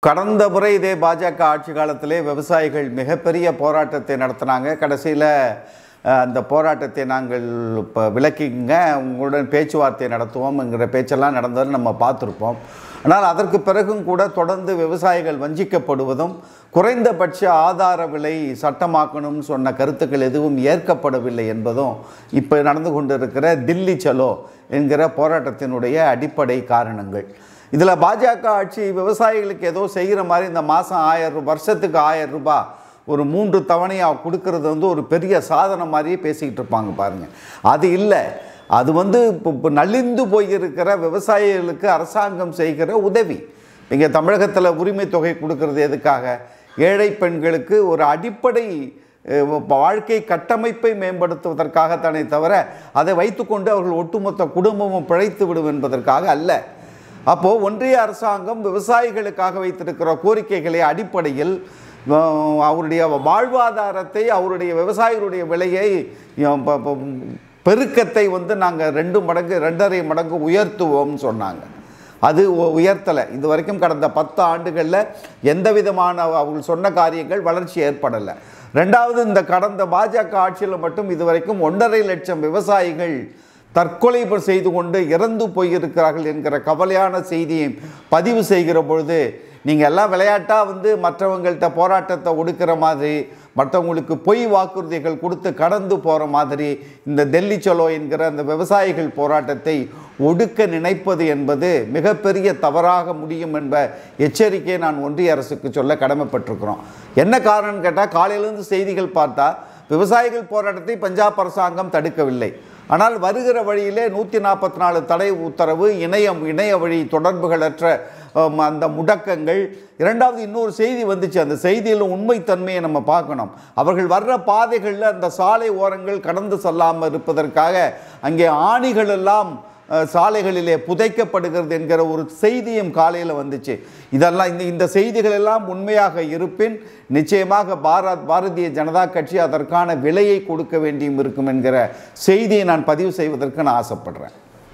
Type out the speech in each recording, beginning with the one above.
கடந்த முறை இதே பாஜக ஆட்சி காலத்திலே விவசாயிகள் மிகப்பெரிய போராட்டத்தை நடத்தினாங்க கடைசியில் அந்த போராட்டத்தை நாங்கள் இப்போ விளக்கிங்க உங்களுடன் பேச்சுவார்த்தை நடத்துவோம்ங்கிற பேச்செல்லாம் நடந்ததை நம்ம பார்த்துருப்போம் ஆனால் அதற்கு பிறகும் கூட தொடர்ந்து விவசாயிகள் வஞ்சிக்கப்படுவதும் குறைந்தபட்ச ஆதார விலை சட்டமாக்கணும்னு சொன்ன கருத்துக்கள் எதுவும் ஏற்கப்படவில்லை என்பதும் இப்போ நடந்து கொண்டிருக்கிற தில்லி சலோ என்கிற போராட்டத்தினுடைய அடிப்படை காரணங்கள் இதில் பாஜக ஆட்சி விவசாயிகளுக்கு ஏதோ செய்கிற மாதிரி இந்த மாதம் ஆயிரம் வருஷத்துக்கு ஆயிரம் ரூபாய் ஒரு மூன்று தவணையாக கொடுக்கறது வந்து ஒரு பெரிய சாதனை மாதிரியே பேசிக்கிட்டு இருப்பாங்க பாருங்கள் அது இல்லை அது வந்து இப்போ இப்போ நலிந்து போயிருக்கிற விவசாயிகளுக்கு அரசாங்கம் செய்கிற உதவி இங்கே தமிழகத்தில் உரிமை தொகை கொடுக்கறது எதுக்காக ஏழை பெண்களுக்கு ஒரு அடிப்படை அஹ், வாழ்க்கை கட்டமைப்பை மேம்படுத்துவதற்காகத்தானே தவிர அதை வைத்துக்கொண்டு அவர்கள் ஒட்டுமொத்த குடும்பமும் பிழைத்து விடும் என்பதற்காக அல்ல அப்போது ஒன்றிய அரசாங்கம் விவசாயிகளுக்காக வைத்திருக்கிற கோரிக்கைகளை அடிப்படையில் அஹ், அவருடைய வாழ்வாதாரத்தை அவருடைய விவசாயிகளுடைய விலையை அஹ், ப- ப- பெருக்கத்தை வந்து நாங்கள் ரெண்டு மடங்கு ரெண்டரை மடங்கு உயர்த்துவோம்னு சொன்னாங்க அது உ- உயர்த்தலை இது வரைக்கும் கடந்த பத்து ஆண்டுகளில் எந்த விதமான அவங்க சொன்ன காரியங்கள் வளர்ச்சி ஏற்படலை ரெண்டாவது இந்த கடந்த பாஜக ஆட்சியில் மட்டும் இதுவரைக்கும் ஒன்றரை லட்சம் விவசாயிகள் தற்கொலை ப- செய்து கொண்டு இறந்து போயிருக்கிறார்கள் என்கிற கவலையான செய்தியை பதிவு செய்கிற பொழுது நீங்கள் எல்லாம் விளையாட்டாக வந்து மற்றவங்கள்ட்ட போராட்டத்தை ஒடுக்கிற மாதிரி மற்றவங்களுக்கு பொய் வாக்குறுதிகள் கொடுத்து கடந்து போகிற மாதிரி இந்த டெல்லி சலோ என்கிற அந்த விவசாயிகள் போராட்டத்தை ஒடுக்க நினைப்பது என்பது மிகப்பெரிய தவறாக முடியும் என்ப எச்சரிக்கையை நான் ஒன்றிய அரசுக்கு சொல்ல கடமைப்பட்டிருக்கிறோம் என்ன காரணம்னு கேட்டால் காலையிலேருந்து செய்திகள் பார்த்தா விவசாயிகள் போராட்டத்தை பஞ்சாப் அரசாங்கம் தடுக்கவில்லை ஆனால் வருகிற வழியிலே நூற்றி நாற்பத்தி நாலு தடை உத்தரவு இணையம் இணைய வழி தொடர்புகளற்ற அம், அந்த முடக்கங்கள் இரண்டாவது இன்னொரு செய்தி வந்துச்சு அந்த செய்தியில் உண்மைத்தன்மையை நம்ம பார்க்கணும் அவர்கள் வர்ற பாதைகளில் அந்த சாலை ஓரங்கள் கடந்து செல்லாமல் இருப்பதற்காக அங்கே ஆணிகள் எல்லாம் அஹ், சாலைகளிலே புதைக்கப்படுகிறது என்கிற ஒரு செய்தியும் காலையில் வந்துச்சு இதெல்லாம் இந்த இந்த செய்திகள் எல்லாம் உண்மையாக இருப்பின் நிச்சயமாக பாரத் பாரதிய ஜனதா கட்சி அதற்கான விலையை கொடுக்க வேண்டியும் இருக்கும் என்கிற செய்தியை நான் பதிவு செய்வதற்கு நான் ஆசைப்படுறேன்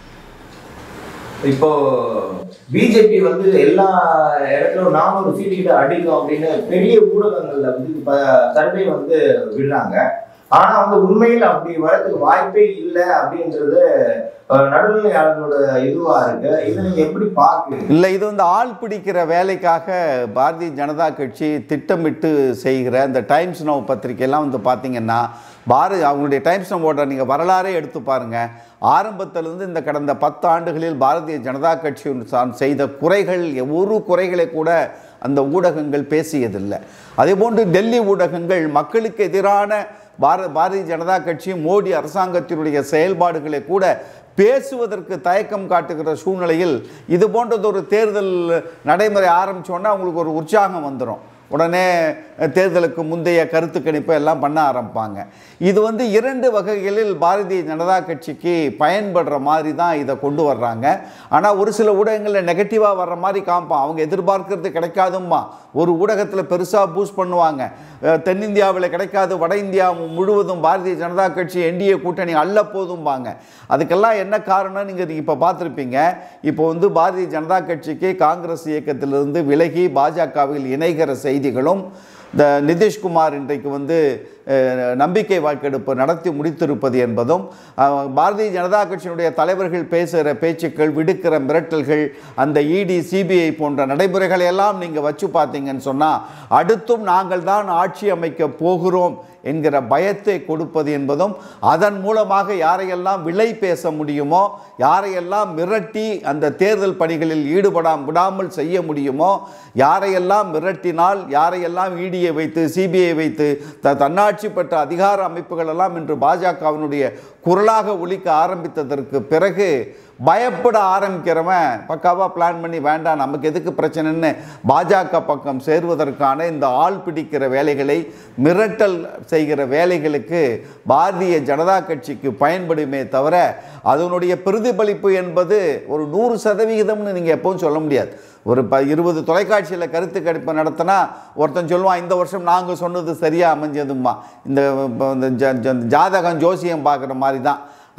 இப்போ பிஜேபி வந்து எல்லா இடத்துலயும் நானூறு சீட்டு கிட்ட அடிக்கும் அப்படின்னு பெரிய ஊடகங்கள்ல வந்து சர்வே வந்து விடுறாங்க ஆனா வந்து உண்மையில் அப்படி வரதுக்கு வாய்ப்பே இல்லை அப்படின்றது அஹ், நடுநிலையாளர்களோட இதுவா இருக்கு இதை நீங்க எப்படி பாக்குறீங்க இல்லை இது வந்து ஆள் பிடிக்கிற வேலைக்காக பாரதிய ஜனதா கட்சி திட்டமிட்டு செய்கிற இந்த டைம்ஸ் நவ் பத்திரிக்கையெல்லாம் வந்து பார்த்தீங்கன்னா பாரதி அவங்களுடைய டைம்ஸ் நவோட நீங்கள் வரலாறே எடுத்து பாருங்கள் ஆரம்பத்திலிருந்து இந்த கடந்த பத்து ஆண்டுகளில் பாரதிய ஜனதா கட்சி சார்ந்த செய்த குறைகள் ஒரு குறைகளை கூட அந்த ஊடகங்கள் பேசியதில்லை அதேபோன்று டெல்லி ஊடகங்கள் மக்களுக்கு எதிரான பார பாரதிய ஜனதா கட்சி மோடி அரசாங்கத்தினுடைய செயல்பாடுகளை கூட பேசுவதற்கு தயக்கம் காட்டுகிற சூழ்நிலையில் இது போன்றதொரு தேர்தல் நடைமுறை ஆரம்பித்தோன்னா அவங்களுக்கு ஒரு உற்சாகம் வந்துடும் உடனே தேர்தலுக்கு முந்தைய கருத்து கணிப்பை எல்லாம் பண்ண ஆரம்பிப்பாங்க இது வந்து இரண்டு வகைகளில் பாரதிய ஜனதா கட்சிக்கு பயன்படுற மாதிரி தான் இதை கொண்டு வர்றாங்க ஆனால் ஒரு சில ஊடகங்களில் நெகட்டிவாக வர்ற மாதிரி காமிப்பான் அவங்க எதிர்பார்க்கறது கிடைக்காதும்மா ஒரு ஊடகத்தில் பெருசாக பூஸ்ட் பண்ணுவாங்க அஹ் தென்னிந்தியாவில் கிடைக்காது வட இந்தியா முழுவதும் பாரதிய ஜனதா கட்சி என்டிஏ கூட்டணி அள்ள போதும்பாங்க அதுக்கெல்லாம் என்ன காரணம் நீங்கள் இப்போ பார்த்துருப்பீங்க இப்போ வந்து பாரதிய ஜனதா கட்சிக்கு காங்கிரஸ் இயக்கத்திலிருந்து விலகி பாஜகவில் இணைகிற செய்திகளும் இந்த நிதிஷ்குமார் இன்றைக்கு வந்து அஹ், நம்பிக்கை வாக்கெடுப்பு நடத்தி முடித்திருப்பது என்பதும் அஹ், பாரதிய ஜனதா கட்சியினுடைய தலைவர்கள் பேசுகிற பேச்சுக்கள் விடுக்கிற மிரட்டல்கள் அந்த இடி சிபிஐ போன்ற நடைமுறைகளை எல்லாம் நீங்கள் வச்சு பார்த்தீங்கன்னு சொன்னால் அடுத்தும் நாங்கள் தான் ஆட்சி அமைக்க போகிறோம் என்கிற பயத்தை கொடுப்பது என்பதும் அதன் மூலமாக யாரையெல்லாம் விலை பேச முடியுமோ யாரையெல்லாம் மிரட்டி அந்த தேர்தல் பணிகளில் ஈடுபடாம விடாமல் செய்ய முடியுமோ யாரையெல்லாம் மிரட்டினால் யாரையெல்லாம் இடியை வைத்து சிபிஐ வைத்து த தன்னாட்சி பெற்ற அதிகார அமைப்புகள் எல்லாம் இன்று பாஜகவினுடைய குரலாக ஒலிக்க ஆரம்பித்ததற்கு பிறகு பயப்பட ஆரம்பிக்கிறவன் பக்காவாக பிளான் பண்ணி வேண்டாம் நமக்கு எதுக்கு பிரச்சனைன்னு பாஜக பக்கம் சேர்வதற்கான இந்த ஆள் பிடிக்கிற வேலைகளை மிரட்டல் செய்கிற வேலைகளுக்கு பாரதிய ஜனதா கட்சிக்கு பயன்படுமே தவிர அதனுடைய பிரதிபலிப்பு என்பது ஒரு நூறு சதவிகிதம்னு நீங்கள் எப்பவும் சொல்ல முடியாது ஒரு ப இருபது தொலைக்காட்சியில் கருத்து கணிப்பு நடத்தினா ஒருத்தன் சொல்லுவான் இந்த வருஷம் நாங்கள் சொன்னது சரியாக அமைஞ்சதும்மா இந்த இப்ப இந்த ஜ- ஜ- ஜாதகம் ஜோசியம் பார்க்குற மாதிரி தான்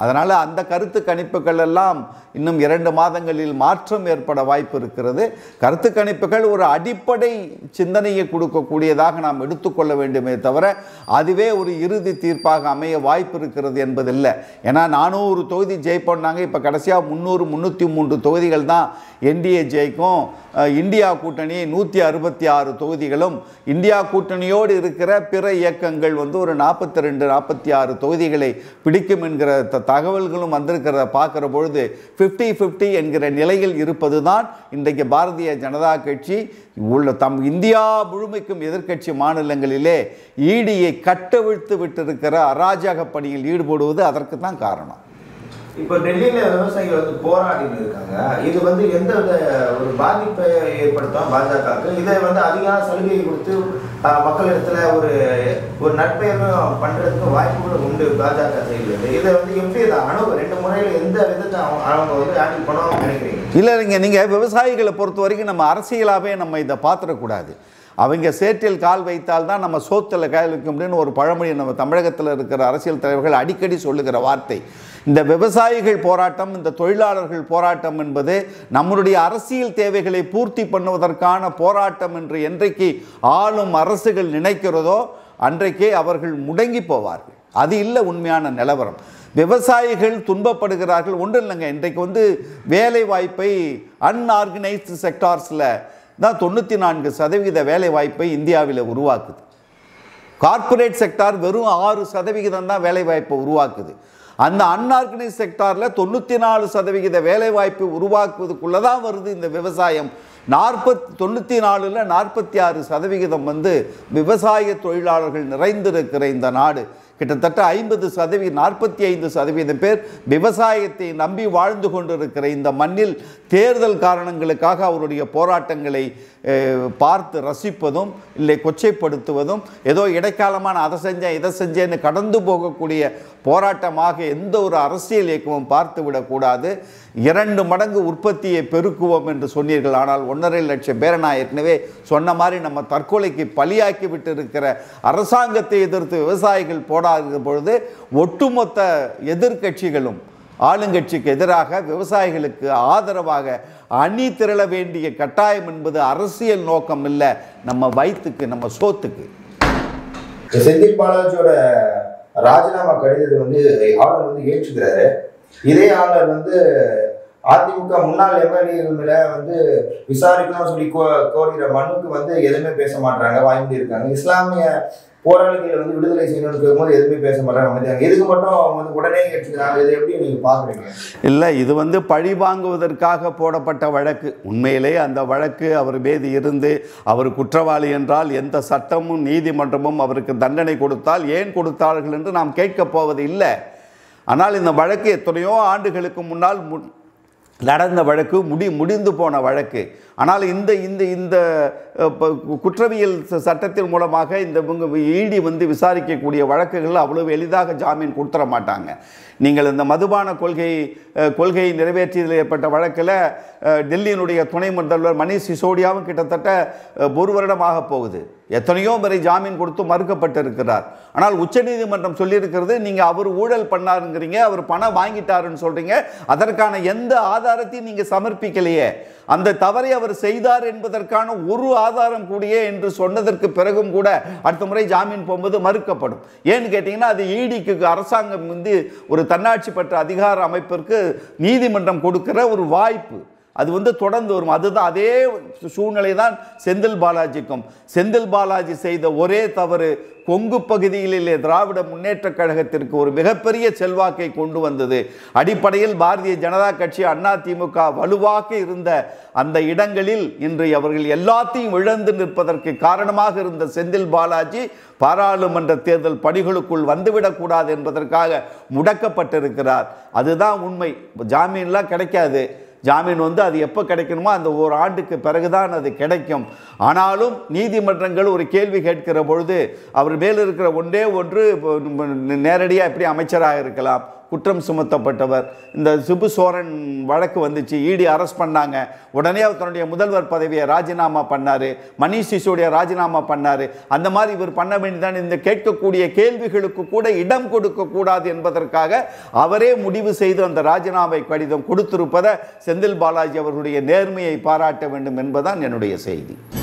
அதனால் அந்த கருத்து கணிப்புகள் எல்லாம் இன்னும் இரண்டு மாதங்களில் மாற்றம் ஏற்பட வாய்ப்பு இருக்கிறது கருத்து கணிப்புகள் ஒரு அடிப்படை சிந்தனையை கொடுக்கக்கூடியதாக நாம் எடுத்துக்கொள்ள வேண்டுமே தவிர அதுவே ஒரு இறுதி தீர்ப்பாக அமைய வாய்ப்பு இருக்கிறது என்பதில்லை ஏன்னா நானூறு தொகுதி ஜெயிப்போம்னாங்க இப்போ கடைசியாக முந்நூறு முந்நூற்றி மூன்று தொகுதிகள் தான் என்டிஏ ஜெயிக்கும் அஹ், இந்தியா கூட்டணி நூற்றி அறுபத்தி ஆறு தொகுதிகளும் இந்தியா கூட்டணியோடு இருக்கிற பிற இயக்கங்கள் வந்து ஒரு நாற்பத்தி ரெண்டு நாற்பத்தி ஆறு தொகுதிகளை பிடிக்கும் என்கிற த- தகவல்களும் வந்திருக்கிறத பார்க்குற பொழுது ஃபிஃப்டி ஃபிஃப்டி என்கிற நிலையில் இருப்பது தான் இன்றைக்கு பாரதிய ஜனதா கட்சி உள்ள தம் இந்தியா முழுமைக்கும் எதிர்க்கட்சி மாநிலங்களிலே ஈடியை கட்டவிழ்த்து விட்டிருக்கிற அராஜக பணியில் ஈடுபடுவது அதற்கு தான் காரணம் இப்போ டெல்லியில விவசாயிகள் வந்து போராடிட்டு இருக்காங்க இது வந்து எந்த வித ஒரு பாதிப்பை ஏற்படுத்தும் பாஜகவுக்கு இதை வந்து அதிகமான சலுகை கொடுத்து ஆஹ், மக்களிடத்துல ஒரு ஒரு நட்பெயரும் பண்றதுக்கு வாய்ப்புகள் உண்டு பாஜக சைடுல இதை வந்து எப்படி இதை அணுகு ரெண்டு முறையில் எந்த விதத்தை அவங்க அவங்க வந்து ஹேண்டில் பண்ணுவாங்கன்னு நினைக்கிறீங்க இல்லை நீங்கள் நீங்கள் விவசாயிகளை பொறுத்த வரைக்கும் நம்ம அரசியலாகவே நம்ம இதை பார்த்துடக்கூடாது அவங்க சேற்றில் கால் வைத்தால் தான் நம்ம சோத்தில் கால் வைக்க முடியும்னு ஒரு பழமொழி நம்ம தமிழகத்தில் இருக்கிற அரசியல் தலைவர்கள் அடிக்கடி சொல்லுகிற வார்த்தை இந்த விவசாயிகள் போராட்டம் இந்த தொழிலாளர்கள் போராட்டம் என்பது நம்மளுடைய அரசியல் தேவைகளை பூர்த்தி பண்ணுவதற்கான போராட்டம் என்று என்றைக்கு ஆளும் அரசுகள் நினைக்கிறதோ அன்றைக்கே அவர்கள் முடங்கி போவார்கள் அது இல்லை உண்மையான நிலவரம் விவசாயிகள் துன்பப்படுகிறார்கள் ஒன்றும் இல்லைங்க இன்றைக்கு வந்து வேலை வாய்ப்பை அன்ஆர்கனைஸ்டு செக்டார்ஸில் தான் தொண்ணூற்றி நான்கு சதவீத வேலை வாய்ப்பை இந்தியாவில் உருவாக்குது கார்ப்பரேட் செக்டார் வெறும் ஆறு சதவிகிதம் தான் வேலைவாய்ப்பை உருவாக்குது அந்த அன்ஆர்கனைஸ் செக்டாரில் தொண்ணூற்றி நாலு சதவிகித வேலைவாய்ப்பு உருவாக்குவதுக்குள்ளே தான் வருது இந்த விவசாயம் நாற்பத் தொண்ணூற்றி நாலில் நாற்பத்தி ஆறு சதவிகிதம் வந்து விவசாய தொழிலாளர்கள் நிறைந்திருக்கிற இந்த நாடு கிட்டத்தட்ட ஐம்பது சதவீதம் நாற்பத்தி ஐந்து சதவீதம் பேர் விவசாயத்தை நம்பி வாழ்ந்து கொண்டிருக்கிற இந்த மண்ணில் தேர்தல் காரணங்களுக்காக அவருடைய போராட்டங்களை அஹ், பார்த்து ரசிப்பதும் இல்லை கொச்சைப்படுத்துவதும் ஏதோ இடைக்காலமான அதை செஞ்சேன் இதை செஞ்சேன்னு கடந்து போகக்கூடிய போராட்டமாக எந்த ஒரு அரசியல் இயக்கமும் பார்த்து விடக்கூடாது இரண்டு மடங்கு உற்பத்தியை பெருக்குவோம் என்று சொன்னீர்கள் ஆனால் ஒன்றரை லட்சம் பேரை நான் ஏற்கனவே சொன்ன மாதிரி நம்ம தற்கொலைக்கு பலியாக்கி விட்டு இருக்கிற அரசாங்கத்தை எதிர்த்து விவசாயிகள் போடாத பொழுது ஒட்டுமொத்த எதிர்க்கட்சிகளும் ஆளுங்கட்சிக்கு எதிராக விவசாயிகளுக்கு ஆதரவாக அணி திரள வேண்டிய கட்டாயம் என்பது அரசியல் நோக்கம் இல்லை நம்ம வயிற்றுக்கு நம்ம சோத்துக்கு செந்தில் பாலாஜியோட ராஜினாமா கடிதத்தை வந்து ஆளுநர் வந்து ஏற்றுக்கிறாரு இதே ஆளுநர் வந்து அதிமுக முன்னாள் எம்எல்ஏ வந்து விசாரிக்கணும்னு சொல்லி கோ கோருகிற மனுக்கு வந்து எதுவுமே பேச மாட்டாங்க வாய்மொழி இருக்காங்க இஸ்லாமிய போராளிகளை வந்து விடுதலை செய்யணும்னு கேட்கும்போது எதுவுமே பேச மாட்டாங்க அமைதியாங்க இதுக்கு மட்டும் அவங்க வந்து உடனே ஏற்றுக்கிறாங்க இதை எப்படி நீங்க பாக்குறீங்க இல்லை இது வந்து பழி வாங்குவதற்காக போடப்பட்ட வழக்கு உண்மையிலே அந்த வழக்கு அவர் மீது இருந்து அவர் குற்றவாளி என்றால் எந்த சட்டமும் நீதிமன்றமும் அவருக்கு தண்டனை கொடுத்தால் ஏன் கொடுத்தார்கள் என்று நாம் கேட்கப் போவது இல்லை ஆனால் இந்த வழக்கு எத்தனையோ ஆண்டுகளுக்கு முன்னால் மு நடந்த வழக்கு முடி முடிந்து போன வழக்கு ஆனால் இந்த இந்த இந்த அஹ், ப- குற்றவியல் ச- சட்டத்தின் மூலமாக இந்த ஈடி வந்து விசாரிக்கக்கூடிய வழக்குகள் அவ்வளவு எளிதாக ஜாமீன் கொடுத்துட மாட்டாங்க நீங்கள் இந்த மதுபான கொள்கை அஹ், கொள்கையை நிறைவேற்றியதில் ஏற்பட்ட வழக்கில் அஹ், டெல்லியினுடைய துணை முதல்வர் மணீஷ் சிசோடியாவும் கிட்டத்தட்ட அஹ், ஒரு வருடமாக போகுது எத்தனையோ முறை ஜாமீன் கொடுத்து மறுக்கப்பட்டிருக்கிறார் ஆனால் உச்சநீதிமன்றம் சொல்லியிருக்கிறது நீங்கள் அவர் ஊழல் பண்ணாருங்கிறீங்க அவர் பணம் வாங்கிட்டாருன்னு சொல்கிறீங்க அதற்கான எந்த ஆதாரத்தையும் நீங்கள் சமர்ப்பிக்கலையே அந்த தவறை அவர் செய்தார் என்பதற்கான ஒரு ஆதாரம் கூடியே என்று சொன்னதற்கு பிறகும் கூட அடுத்த முறை ஜாமீன் போகும்போது மறுக்கப்படும் ஏன்னு கேட்டிங்கன்னா அது ஈடிக்கு அரசாங்கம் வந்து ஒரு தன்னாட்சி பெற்ற அதிகார அமைப்பிற்கு நீதிமன்றம் கொடுக்கிற ஒரு வாய்ப்பு அது வந்து தொடர்ந்து வரும் அதுதான் அதே சூழ்நிலை தான் செந்தில் பாலாஜிக்கும் செந்தில் பாலாஜி செய்த ஒரே தவறு கொங்கு பகுதிகளிலே திராவிட முன்னேற்றக் கழகத்திற்கு ஒரு மிகப்பெரிய செல்வாக்கை கொண்டு வந்தது அடிப்படையில் பாரதிய ஜனதா கட்சி அண்ணா திமுக வலுவாக இருந்த அந்த இடங்களில் இன்று அவர்கள் எல்லாத்தையும் இழந்து நிற்பதற்கு காரணமாக இருந்த செந்தில் பாலாஜி பாராளுமன்ற தேர்தல் பணிகளுக்குள் வந்துவிடக்கூடாது என்பதற்காக முடக்கப்பட்டிருக்கிறார் அதுதான் உண்மை ஜாமீன்லாம் கிடைக்காது ஜாமீன் வந்து அது எப்போ கிடைக்கணுமோ அந்த ஒரு ஆண்டுக்கு பிறகுதான் அது கிடைக்கும் ஆனாலும் நீதிமன்றங்கள் ஒரு கேள்வி கேட்கிற பொழுது அவர் மேல் இருக்கிற ஒன்றே ஒன்று நேரடியாக எப்படி அமைச்சராக இருக்கலாம் குற்றம் சுமத்தப்பட்டவர் இந்த சிபு சோரன் வழக்கு வந்துச்சு இடி அரெஸ்ட் பண்ணாங்க உடனே அவர் தன்னுடைய முதல்வர் பதவியை ராஜினாமா பண்ணாரு மணிஷ் சிசோடியா ராஜினாமா பண்ணாரு அந்த மாதிரி இவர் பண்ண வேண்டியதான் இந்த கேட்கக்கூடிய கேள்விகளுக்கு கூட இடம் கொடுக்க கூடாது என்பதற்காக அவரே முடிவு செய்து அந்த ராஜினாமை கடிதம் கொடுத்திருப்பதை செந்தில் பாலாஜி அவர்களுடைய நேர்மையை பாராட்ட வேண்டும் என்பதுதான் என்னுடைய செய்தி